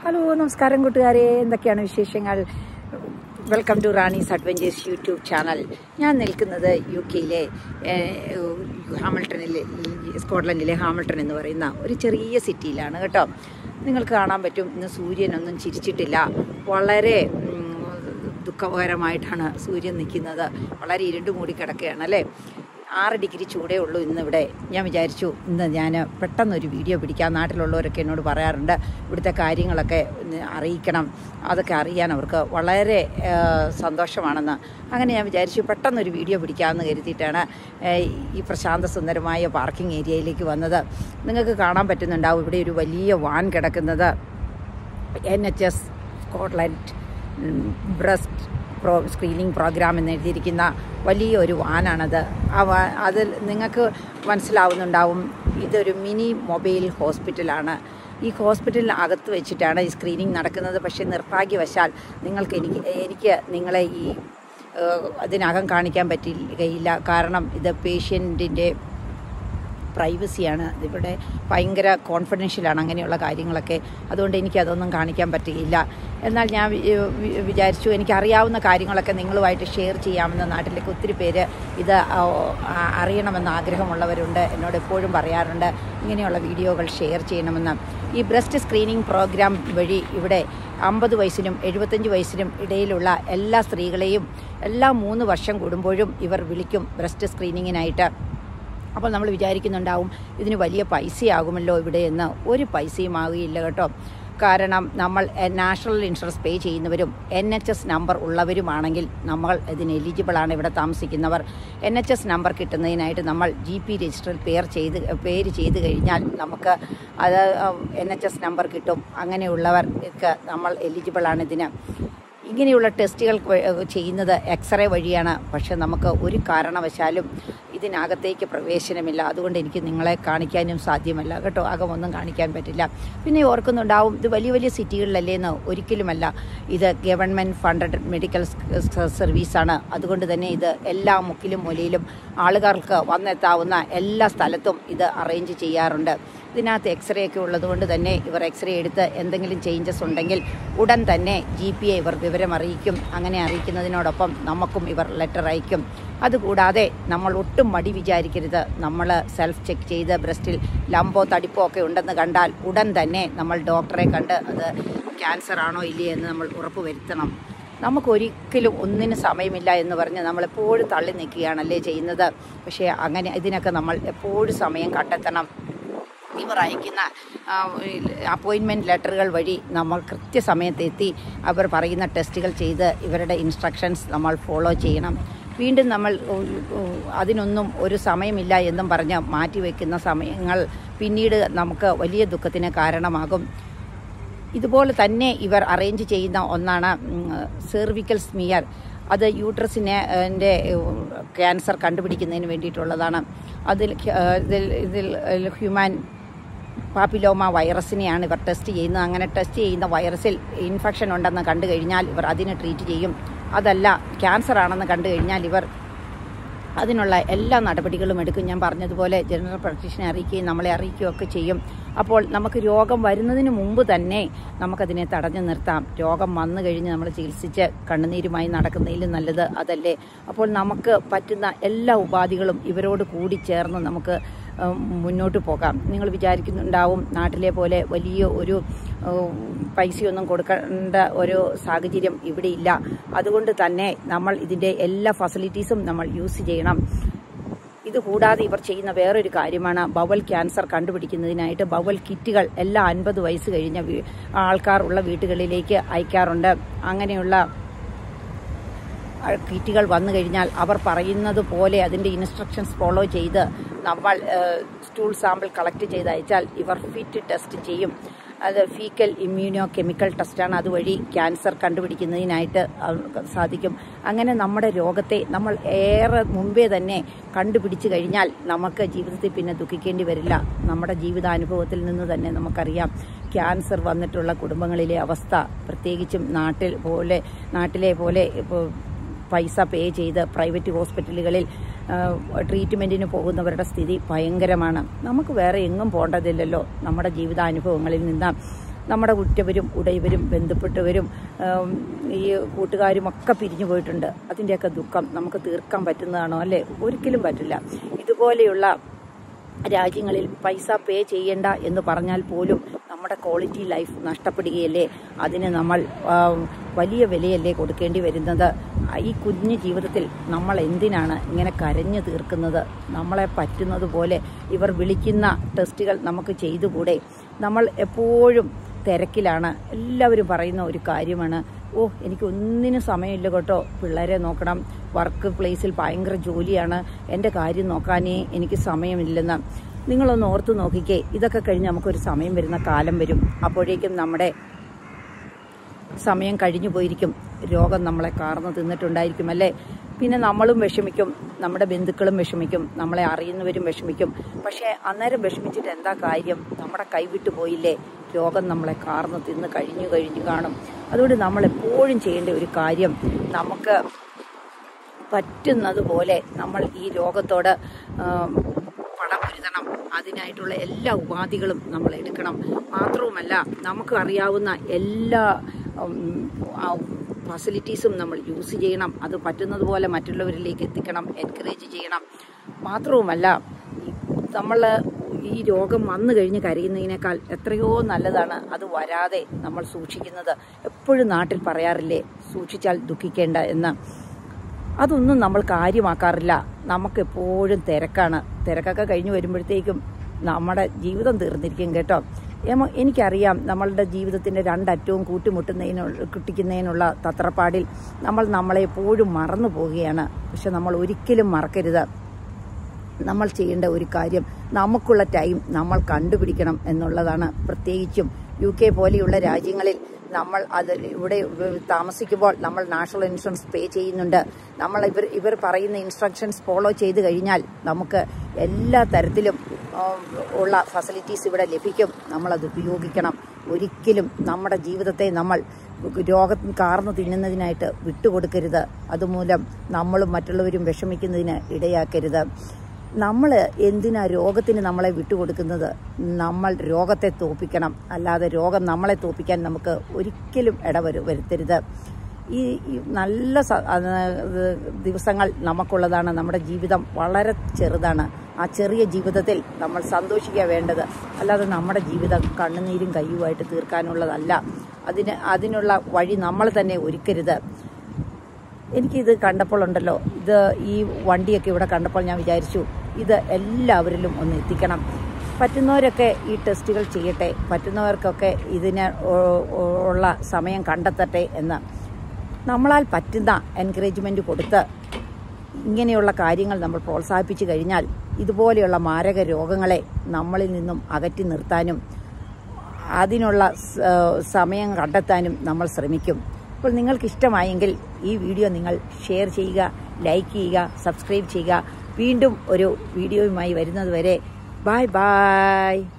hello നമസ്കാരം കൂട്ടുകാരെ എന്തൊക്കെയാണ് വിശേഷങ്ങൾ welcome to Rani's adventures YouTube channel ഞാൻ നിൽക്കുന്നത് യു കെയിലെ ഹാമിൽട്ടണിലെ സ്കോട്ട്ലൻഡിലെ ഹാമിൽട്ടൺ എന്ന് പറയുന്ന ഒരു ചെറിയ സിറ്റിയിലാണ് കേട്ടോ നിങ്ങൾക്ക് കാണാൻ പറ്റും ഇന്ന് സൂര്യനൊന്നും ചിരിച്ചിട്ടില്ല വളരെ ഉം, ദുഃഖകരമായിട്ടാണ് സൂര്യൻ നിൽക്കുന്നത് വളരെ ഇരുണ്ട് മൂടി കിടക്കുകയാണ് അല്ലേ ആറ് ഡിഗ്രി ചൂടേ ഉള്ളൂ ഇന്നിവിടെ ഞാൻ വിചാരിച്ചു ഇന്ന് ഞാൻ പെട്ടെന്നൊരു വീഡിയോ പിടിക്കാം നാട്ടിലുള്ളവരൊക്കെ എന്നോട് പറയാറുണ്ട് ഇവിടുത്തെ കാര്യങ്ങളൊക്കെ ഒന്ന് അറിയിക്കണം അതൊക്കെ അറിയാൻ അവർക്ക് വളരെ ആ, സന്തോഷമാണെന്ന് അങ്ങനെ ഞാൻ വിചാരിച്ചു പെട്ടെന്നൊരു വീഡിയോ പിടിക്കാമെന്ന് കരുതിയിട്ടാണ് ഏ, ഈ പ്രശാന്ത സുന്ദരമായ പാർക്കിംഗ് ഏരിയയിലേക്ക് വന്നത് നിങ്ങൾക്ക് കാണാൻ പറ്റുന്നുണ്ടാവും ഇവിടെ ഒരു വലിയ വാൻ കിടക്കുന്നത് N H S Scotland breast pro screening programme എന്ന് എഴുതിയിരിക്കുന്ന വലിയൊരു വാനാണത് ആ വാ അതിൽ നിങ്ങൾക്ക് മനസ്സിലാവുന്നുണ്ടാവും ഇതൊരു മിനി മൊബൈൽ ഹോസ്പിറ്റലാണ് ഈ ഹോസ്പിറ്റലിന് അകത്ത് വെച്ചിട്ടാണ് ഈ സ്ക്രീനിങ് നടക്കുന്നത് പക്ഷേ നിർഭാഗ്യവശാൽ നിങ്ങൾക്ക് എനിക്ക് എനിക്ക് നിങ്ങളെ ഈ ഏഹ്, അതിനകം കാണിക്കാൻ പറ്റുകയില്ല കാരണം ഇത് പേഷ്യൻറ്റിൻ്റെ പ്രൈവസിയാണ് ഇവിടെ ഭയങ്കര കോൺഫിഡൻഷ്യലാണ് അങ്ങനെയുള്ള കാര്യങ്ങളൊക്കെ അതുകൊണ്ട് എനിക്ക് അതൊന്നും കാണിക്കാൻ പറ്റുകയില്ല എന്നാൽ ഞാൻ വി- വി- വിചാരിച്ചു എനിക്കറിയാവുന്ന കാര്യങ്ങളൊക്കെ നിങ്ങളുമായിട്ട് ഷെയർ ചെയ്യാമെന്ന് നാട്ടിലേക്ക് ഒത്തിരി പേര് ഇത് ആ, ആ, അറിയണമെന്ന് ആഗ്രഹമുള്ളവരുണ്ട് എന്നോട് എപ്പോഴും പറയാറുണ്ട് ഇങ്ങനെയുള്ള വീഡിയോകൾ ഷെയർ ചെയ്യണമെന്ന് ഈ ബ്രസ്റ്റ് സ്ക്രീനിങ് പ്രോഗ്രാം വഴി ഇവിടെ അമ്പത് വയസ്സിനും എഴുപത്തഞ്ച് വയസ്സിനും ഇടയിലുള്ള എല്ലാ സ്ത്രീകളെയും എല്ലാ മൂന്ന് വർഷം കൂടുമ്പോഴും ഇവർ വിളിക്കും ബ്രസ്റ്റ് സ്ക്രീനിങ്ങിനായിട്ട് അപ്പോൾ നമ്മൾ വിചാരിക്കുന്നുണ്ടാവും ഇതിന് വലിയ പൈസയാകുമല്ലോ ഇവിടെ എന്ന് ഒരു പൈസയും ആകുകയില്ല കേട്ടോ കാരണം നമ്മൾ നാഷണൽ ഇൻഷുറൻസ് പേ ചെയ്യുന്നവരും എൻ എച്ച് എസ് നമ്പർ ഉള്ളവരുമാണെങ്കിൽ നമ്മൾ ഇതിന് എലിജിബിളാണ് ഇവിടെ താമസിക്കുന്നവർ എൻ എച്ച് എസ് നമ്പർ കിട്ടുന്നതിനായിട്ട് നമ്മൾ ജി പി രജിസ്റ്ററിൽ പേർ ചെയ്ത് പേര് ചെയ്ത് കഴിഞ്ഞാൽ നമുക്ക് അത് എൻ എച്ച് എസ് നമ്പർ കിട്ടും അങ്ങനെയുള്ളവർക്ക് നമ്മൾ എലിജിബിളാണ് ഇതിന് ഇങ്ങനെയുള്ള ടെസ്റ്റുകൾ വ- ചെയ്യുന്നത് എക്സ്റേ വഴിയാണ് പക്ഷെ നമുക്ക് ഒരു കാരണവശാലും ഇതിനകത്തേക്ക് പ്രവേശനമില്ല അതുകൊണ്ട് എനിക്ക് നിങ്ങളെ കാണിക്കാനും സാധ്യമല്ല കേട്ടോ അകമൊന്നും കാണിക്കാൻ പറ്റില്ല പിന്നെ ഓർക്കുന്നുണ്ടാവും ഇത് വലിയ വലിയ സിറ്റികളിലല്ലേന്ന് ഒരിക്കലുമല്ല ഇത് ഗവൺമെൻറ് ഫണ്ടഡ് മെഡിക്കൽ സർവീസാണ് അതുകൊണ്ട് തന്നെ ഇത് എല്ലാ മുക്കിലും മൂലയിലും ആളുകൾക്ക് വന്നെത്താവുന്ന എല്ലാ സ്ഥലത്തും ഇത് അറേഞ്ച് ചെയ്യാറുണ്ട് ഇതിനകത്ത് എക്സ്റേ ഒക്കെ ഉള്ളതുകൊണ്ട് തന്നെ ഇവർ എക്സ്റേ എടുത്ത് എന്തെങ്കിലും ചേഞ്ചസ് ഉണ്ടെങ്കിൽ ഉടൻ തന്നെ ജി പി എ ഇവർ വിവരം അറിയിക്കും അങ്ങനെ അറിയിക്കുന്നതിനോടൊപ്പം നമുക്കും ഇവർ ലെറ്റർ അയക്കും അതുകൂടാതെ നമ്മൾ ഒട്ടും മടി വിചാരിക്കരുത് നമ്മൾ സെൽഫ് ചെക്ക് ചെയ്ത് ബ്രസ്റ്റിൽ ലംബോ തടിപ്പോ ഒക്കെ ഉണ്ടെന്ന് കണ്ടാൽ ഉടൻ തന്നെ നമ്മൾ ഡോക്ടറെ കണ്ട് അത് ക്യാൻസർ ആണോ ഇല്ലേ എന്ന് നമ്മൾ ഉറപ്പ് വരുത്തണം നമുക്കൊരിക്കലും ഒന്നിനും സമയമില്ല എന്ന് പറഞ്ഞ് നമ്മളെപ്പോഴും തള്ളി നിൽക്കുകയാണല്ലേ ചെയ്യുന്നത് പക്ഷേ അങ്ങനെ ഇതിനൊക്കെ നമ്മൾ എപ്പോഴും സമയം കണ്ടെത്തണം ഇവർ അയക്കുന്ന അപ്പോയിൻമെൻറ്റ് ലെറ്ററുകൾ വഴി നമ്മൾ കൃത്യസമയത്ത് എത്തി അവർ പറയുന്ന ടെസ്റ്റുകൾ ചെയ്ത് ഇവരുടെ ഇൻസ്ട്രക്ഷൻസ് നമ്മൾ ഫോളോ ചെയ്യണം വീണ്ടും നമ്മൾ ഉ- ഉ- അതിനൊന്നും ഒരു സമയമില്ല എന്നും പറഞ്ഞ് മാറ്റിവെക്കുന്ന സമയങ്ങൾ പിന്നീട് നമുക്ക് വലിയ ദുഃഖത്തിന് കാരണമാകും ഇതുപോലെ തന്നെ ഇവർ അറേഞ്ച് ചെയ്യുന്ന ഒന്നാണ് സെർവിക്കൽ സ്മിയർ അത് യൂട്രസിനെ ൻ്റെ ക്യാൻസർ കണ്ടുപിടിക്കുന്നതിന് വേണ്ടിയിട്ടുള്ളതാണ് അതിൽ ഏഹ്, ഇതിൽ ഇതിൽ ഹ്യൂമാൻ പാപ്പിലോമ വൈറസിനെയാണ് ഇവർ ടെസ്റ്റ് ചെയ്യുന്നത് അങ്ങനെ ടെസ്റ്റ് ചെയ്യുന്ന വൈറസിൽ ഇൻഫെക്ഷൻ ഉണ്ടെന്ന് കണ്ടു കഴിഞ്ഞാൽ ഇവർ അതിനെ ട്രീറ്റ് ചെയ്യും അതല്ല ക്യാൻസർ ആണെന്ന് കണ്ടു കഴിഞ്ഞാൽ ഇവർ അതിനുള്ള എല്ലാ നടപടികളും എടുക്കും ഞാൻ പറഞ്ഞതുപോലെ ജനറൽ പ്രാക്ടീഷനെ അറിയിക്കുകയും നമ്മളെ അറിയിക്കുകയും ഒക്കെ ചെയ്യും അപ്പോൾ നമുക്ക് രോഗം വരുന്നതിന് മുമ്പ് തന്നെ നമുക്കതിനെ തടഞ്ഞു നിർത്താം രോഗം വന്നു കഴിഞ്ഞ് നമ്മൾ ചികിത്സിച്ച് കണ്ണുനീരുമായി നടക്കുന്നതിലും നല്ലത് അതല്ലേ അപ്പോൾ നമുക്ക് പറ്റുന്ന എല്ലാ ഉപാധികളും ഇവരോട് കൂടി ചേർന്ന് നമുക്ക് ഉം, മുന്നോട്ട് പോകാം നിങ്ങൾ വിചാരിക്കുന്നുണ്ടാവും നാട്ടിലെ പോലെ വലിയ ഒരു ഉം, പൈസയൊന്നും കൊടുക്കേണ്ട ഒരു സാഹചര്യം ഇവിടെ ഇല്ല അതുകൊണ്ട് തന്നെ നമ്മൾ ഇതിൻ്റെ എല്ലാ ഫെസിലിറ്റീസും നമ്മൾ യൂസ് ചെയ്യണം ഇത് കൂടാതെ ഇവർ ചെയ്യുന്ന വേറൊരു കാര്യമാണ് ബവൽ ക്യാൻസർ കണ്ടുപിടിക്കുന്നതിനായിട്ട് ബവൽ കിറ്റുകൾ എല്ലാ അൻപത് വയസ്സ് കഴിഞ്ഞ വീ- ആൾക്കാർ ഉള്ള വീട്ടുകളിലേക്ക് അയക്കാറുണ്ട് അങ്ങനെയുള്ള ആ കിറ്റുകൾ വന്നു കഴിഞ്ഞാൽ അവർ പറയുന്നത് പോലെ അതിൻ്റെ ഇൻസ്ട്രക്ഷൻസ് ഫോളോ ചെയ്ത് നമ്മൾ സ്റ്റൂൾ സാമ്പിൾ കളക്ട് ചെയ്ത് അയച്ചാൽ ഇവർ ഫിറ്റ് ടെസ്റ്റ് ചെയ്യും അത് ഫീക്കൽ ഇമ്മ്യൂണോ കെമിക്കൽ ടെസ്റ്റാണ് അതുവഴി ക്യാൻസർ കണ്ടുപിടിക്കുന്നതിനായിട്ട് അവർക്ക് സാധിക്കും അങ്ങനെ നമ്മുടെ രോഗത്തെ നമ്മൾ ഏറെ മുമ്പേ തന്നെ കണ്ടുപിടിച്ചു കഴിഞ്ഞാൽ നമുക്ക് ജീവിതത്തിൽ പിന്നെ ദുഃഖിക്കേണ്ടി വരില്ല നമ്മുടെ ജീവിതാനുഭവത്തിൽ നിന്ന് തന്നെ നമുക്കറിയാം ക്യാൻസർ വന്നിട്ടുള്ള കുടുംബങ്ങളിലെ അവസ്ഥ പ്രത്യേകിച്ചും നാട്ടിൽ പോലെ നാട്ടിലെ പോലെ ഇപ്പോൾ പൈസ പേ ചെയ്ത് പ്രൈവറ്റ് ഹോസ്പിറ്റലുകളിൽ ട്രീറ്റ്മെൻറ്റിന് പോകുന്നവരുടെ സ്ഥിതി ഭയങ്കരമാണ് നമുക്ക് വേറെ എങ്ങും പോകേണ്ടതില്ലല്ലോ നമ്മുടെ ജീവിതാനുഭവങ്ങളിൽ നിന്ന് നമ്മുടെ ഉറ്റവരും ഉടയവരും ബന്ധപ്പെട്ടവരും ഉം, ഈ കൂട്ടുകാരും ഒക്കെ പിരിഞ്ഞു പോയിട്ടുണ്ട് അതിൻ്റെയൊക്കെ ദുഃഖം നമുക്ക് തീർക്കാൻ പറ്റുന്നതാണോ അല്ലേ ഒരിക്കലും പറ്റില്ല ഇതുപോലെയുള്ള രാജ്യങ്ങളിൽ പൈസ പേ ചെയ്യണ്ട എന്ന് പറഞ്ഞാൽ പോലും നമ്മുടെ ക്വാളിറ്റി ലൈഫ് നഷ്ടപ്പെടുകയല്ലേ അതിന് നമ്മൾ ആ, വലിയ വിലയല്ലേ കൊടുക്കേണ്ടി വരുന്നത് ഈ കുഞ്ഞു ജീവിതത്തിൽ നമ്മൾ എന്തിനാണ് ഇങ്ങനെ കരഞ്ഞു തീർക്കുന്നത് നമ്മളെ പറ്റുന്നത് പോലെ ഇവർ വിളിക്കുന്ന ടെസ്റ്റുകൾ നമുക്ക് ചെയ്തുകൂടെ നമ്മൾ എപ്പോഴും തിരക്കിലാണ് എല്ലാവരും പറയുന്ന ഒരു കാര്യമാണ് ഓ എനിക്ക് ഒന്നിനും സമയമില്ല കേട്ടോ പിള്ളേരെ നോക്കണം വർക്ക് പ്ലേസിൽ ഭയങ്കര ജോലിയാണ് എൻ്റെ കാര്യം നോക്കാനേ എനിക്ക് സമയമില്ലെന്ന് നിങ്ങളൊന്ന് ഓർത്ത് നോക്കിക്കേ ഇതൊക്കെ കഴിഞ്ഞ് നമുക്കൊരു സമയം വരുന്ന കാലം വരും അപ്പോഴേക്കും നമ്മുടെ സമയം കഴിഞ്ഞു പോയിരിക്കും രോഗം നമ്മളെ കാർന്നു തിന്നിട്ടുണ്ടായിരിക്കും അല്ലേ പിന്നെ നമ്മളും വിഷമിക്കും നമ്മുടെ ബന്ധുക്കളും വിഷമിക്കും നമ്മളെ അറിയുന്നവരും വിഷമിക്കും പക്ഷേ അന്നേരം വിഷമിച്ചിട്ട് എന്താ കാര്യം നമ്മുടെ കൈവിട്ടു പോയില്ലേ രോഗം നമ്മളെ കാർന്നു തിന്ന് കഴിഞ്ഞു കഴിഞ്ഞു കാണും അതുകൊണ്ട് നമ്മൾ എപ്പോഴും ചെയ്യേണ്ട ഒരു കാര്യം നമുക്ക് പറ്റുന്നത് പോലെ നമ്മൾ ഈ രോഗത്തോട് ആം, പടപൊരുതണം അതിനായിട്ടുള്ള എല്ലാ ഉപാധികളും നമ്മൾ എടുക്കണം മാത്രവുമല്ല നമുക്ക് അറിയാവുന്ന എല്ലാ ഫെസിലിറ്റീസും നമ്മൾ യൂസ് ചെയ്യണം അത് പറ്റുന്നത് പോലെ മറ്റുള്ളവരിലേക്ക് എത്തിക്കണം എൻകറേജ് ചെയ്യണം മാത്രവുമല്ല നമ്മൾ ഈ രോഗം വന്നു കഴിഞ്ഞ് കരയുന്നതിനേക്കാൾ എത്രയോ നല്ലതാണ് അത് വരാതെ നമ്മൾ സൂക്ഷിക്കുന്നത് എപ്പോഴും നാട്ടിൽ പറയാറില്ലേ സൂക്ഷിച്ചാൽ ദുഃഖിക്കേണ്ട എന്ന് അതൊന്നും നമ്മൾ കാര്യമാക്കാറില്ല നമുക്കെപ്പോഴും തിരക്കാണ് തിരക്കൊക്കെ കഴിഞ്ഞ് വരുമ്പോഴത്തേക്കും നമ്മുടെ ജീവിതം തീർന്നിരിക്കും കേട്ടോ ഏമോ എനിക്കറിയാം നമ്മളുടെ ജീവിതത്തിൻ്റെ രണ്ടറ്റവും കൂട്ടിമുട്ടുന്നതിനുള്ള കിട്ടിക്കുന്നതിനുള്ള തത്രപ്പാടിൽ നമ്മൾ നമ്മളെ എപ്പോഴും മറന്നു പോവുകയാണ് പക്ഷെ നമ്മൾ ഒരിക്കലും മറക്കരുത് നമ്മൾ ചെയ്യേണ്ട ഒരു കാര്യം നമുക്കുള്ള ടൈം നമ്മൾ കണ്ടുപിടിക്കണം എന്നുള്ളതാണ് പ്രത്യേകിച്ചും യു കെ പോലെയുള്ള രാജ്യങ്ങളിൽ നമ്മൾ അത് ഇവിടെ താമസിക്കുമ്പോൾ നമ്മൾ നാഷണൽ ഇൻഷുറൻസ് പേ ചെയ്യുന്നുണ്ട് നമ്മൾ ഇവർ ഇവർ പറയുന്ന ഇൻസ്ട്രക്ഷൻസ് ഫോളോ ചെയ്ത് കഴിഞ്ഞാൽ നമുക്ക് എല്ലാ തരത്തിലും ആ, ഉള്ള ഫെസിലിറ്റീസ് ഇവിടെ ലഭിക്കും നമ്മളത് ഉപയോഗിക്കണം ഒരിക്കലും നമ്മുടെ ജീവിതത്തെ നമ്മൾ രോഗം കാർന്നു തിന്നുന്നതിനായിട്ട് വിട്ടുകൊടുക്കരുത് അതുമൂലം നമ്മളും മറ്റുള്ളവരും വിഷമിക്കുന്നതിന് ഇടയാക്കരുത് നമ്മൾ എന്തിനാ രോഗത്തിന് നമ്മളെ വിട്ടുകൊടുക്കുന്നത് നമ്മൾ രോഗത്തെ തോപ്പിക്കണം അല്ലാതെ രോഗം നമ്മളെ തോപ്പിക്കാൻ നമുക്ക് ഒരിക്കലും ഇടവരു വരുത്തരുത് ഈ ഈ നല്ല സ- അത് ദിവസങ്ങൾ നമുക്കുള്ളതാണ് നമ്മുടെ ജീവിതം വളരെ ചെറുതാണ് ആ ചെറിയ ജീവിതത്തിൽ നമ്മൾ സന്തോഷിക്കുക വേണ്ടത് അല്ലാതെ നമ്മുടെ ജീവിതം കണ്ണുനീരും കയ്യുമായിട്ട് തീർക്കാനുള്ളതല്ല അതിന് അതിനുള്ള വഴി നമ്മൾ തന്നെ ഒരുക്കരുത് എനിക്കിത് കണ്ടപ്പോൾ ഉണ്ടല്ലോ ഇത് ഈ വണ്ടിയൊക്കെ ഇവിടെ കണ്ടപ്പോൾ ഞാൻ വിചാരിച്ചു ഇത് എല്ലാവരിലും ഒന്ന് എത്തിക്കണം പറ്റുന്നവരൊക്കെ ഈ ടെസ്റ്റുകൾ ചെയ്യട്ടെ പറ്റുന്നവർക്കൊക്കെ ഇതിന് ഉ- ഉ- ഉള്ള സമയം കണ്ടെത്തട്ടെ എന്ന് നമ്മളാൽ പറ്റുന്ന എൻകറേജ്മെൻറ്റ് കൊടുത്ത് ഇങ്ങനെയുള്ള കാര്യങ്ങൾ നമ്മൾ പ്രോത്സാഹിപ്പിച്ചു കഴിഞ്ഞാൽ ഇതുപോലെയുള്ള മാരക രോഗങ്ങളെ നമ്മളിൽ നിന്നും അകറ്റി നിർത്താനും അതിനുള്ള സ- സമയം കണ്ടെത്താനും നമ്മൾ ശ്രമിക്കും അപ്പോൾ നിങ്ങൾക്ക് ഇഷ്ടമായെങ്കിൽ ഈ വീഡിയോ നിങ്ങൾ ഷെയർ ചെയ്യുക ലൈക്ക് ചെയ്യുക സബ്സ്ക്രൈബ് ചെയ്യുക വീണ്ടും ഒരു വീഡിയോയുമായി വരുന്നത് വരെ ബായ് ബായ്